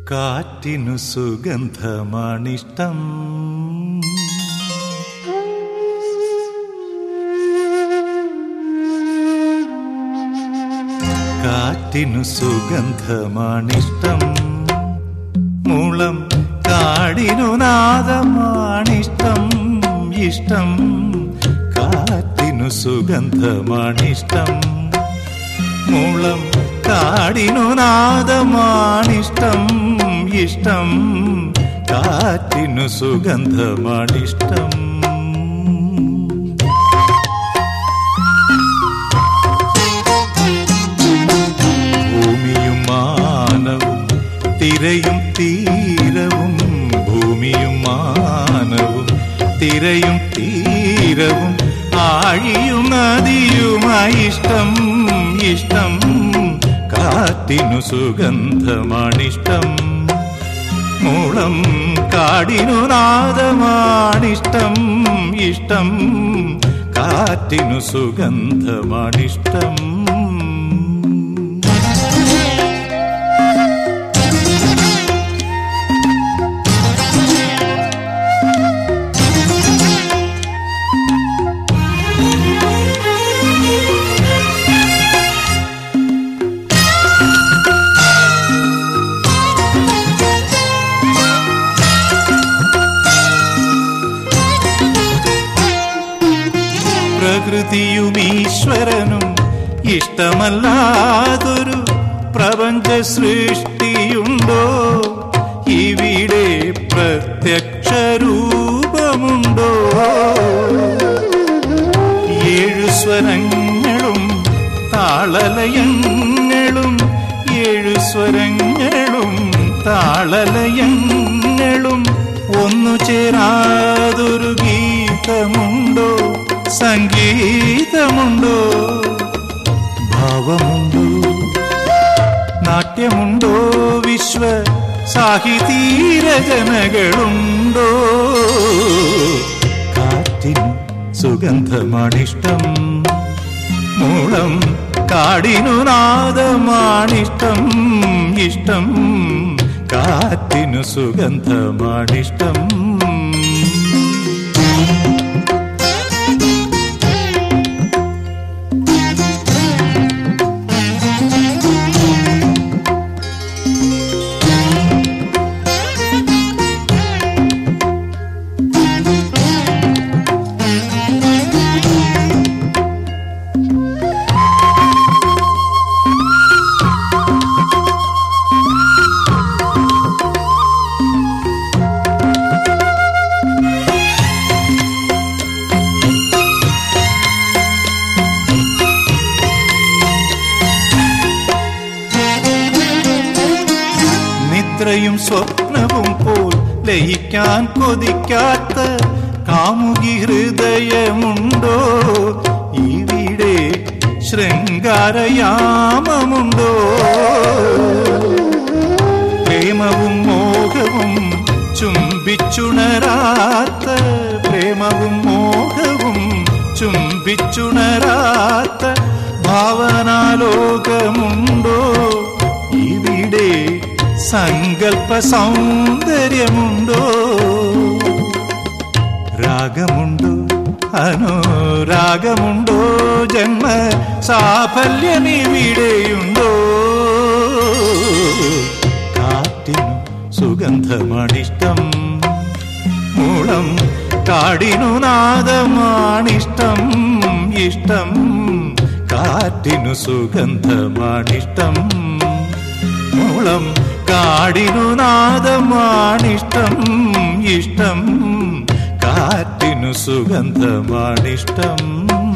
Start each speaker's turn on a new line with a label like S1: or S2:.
S1: കാറ്റിനു സുഗന്ധമാണിഷ്ടം കാറ്റിനു സുഗന്ധമാണിഷ്ടം മുളം കാടിനു നാദമാണിഷ്ടം ഇഷ്ടം കാറ്റിനു സുഗന്ധമാണിഷ്ടം മുളം കാടിനു നാദമാണിഷ്ടം ഇഷ്ടം കാറ്റിനു സുഗന്ധമാണിഷ്ടം ഭൂമിയും മാനവും തിരയും തീരവും ഭൂമിയും മാനവും തിരയും തീരവും ആഴിയും നദിയുമായി ഇഷ്ടം ഇഷ്ടം കാറ്റിനു സുഗന്ധമാണിഷ്ടം മൂളം കാടിനു നാദമാണിഷ്ടം ഇഷ്ടം കാറ്റിനു സുഗന്ധമാണിഷ്ടം പ്രകൃതിയും ഈശ്വരനും ഇഷ്ടമല്ലാതൊരു പ്രപഞ്ച സൃഷ്ടിയുണ്ടോ ഇവിടെ പ്രത്യക്ഷ രൂപമുണ്ടോ ഏഴു സ്വരങ്ങളും താളലയങ്ങളും ഏഴു സ്വരങ്ങളും താളലയങ്ങളും ഒന്നു ചേരാതൊരു ഗീതമുണ്ടോ സംഗീതമുണ്ടോ ഭാവമുണ്ടോ നാട്യമുണ്ടോ വിശ്വ സാഹിതീരചനകളുണ്ടോ കാറ്റിന് സുഗന്ധമാണിഷ്ടം മൂളം കാടിനു നാദമാണിഷ്ടം ഇഷ്ടം കാറ്റിനു സുഗന്ധമാണിഷ്ടം നിദ്രയും സ്വപ്നവും പോൽ ലയിക്കാൻ കൊതിക്കാത്ത കാമുകി ഹൃദയമുണ്ടോ ഇവിടെ ശൃംഗാരയാമമുണ്ടോ പ്രേമവും മോഹവും ചുംബിച്ചുണരാത്ത പ്രേമവും മോഹവും ചുംബിച്ചുണരാത്ത ഭാവനാലോകമുണ്ടോ ഇവിടെ സങ്കൽപ്പ സൗന്ദര്യമുണ്ടോ രാഗമുണ്ടോ അനുരാഗമുണ്ടോ ജന്മ സാഫല്യമിവിടെയുണ്ടോ കാറ്റിനു സുഗന്ധമാണിഷ്ടം മൂളം കാടിനു നാദമാണിഷ്ടം ഇഷ്ടം കാറ്റിനു സുഗന്ധമാണിഷ്ടം മൂളം കാടിനു നാദമാണിഷ്ടം ഇഷ്ടം കാറ്റിനു സുഗന്ധമാണിഷ്ടം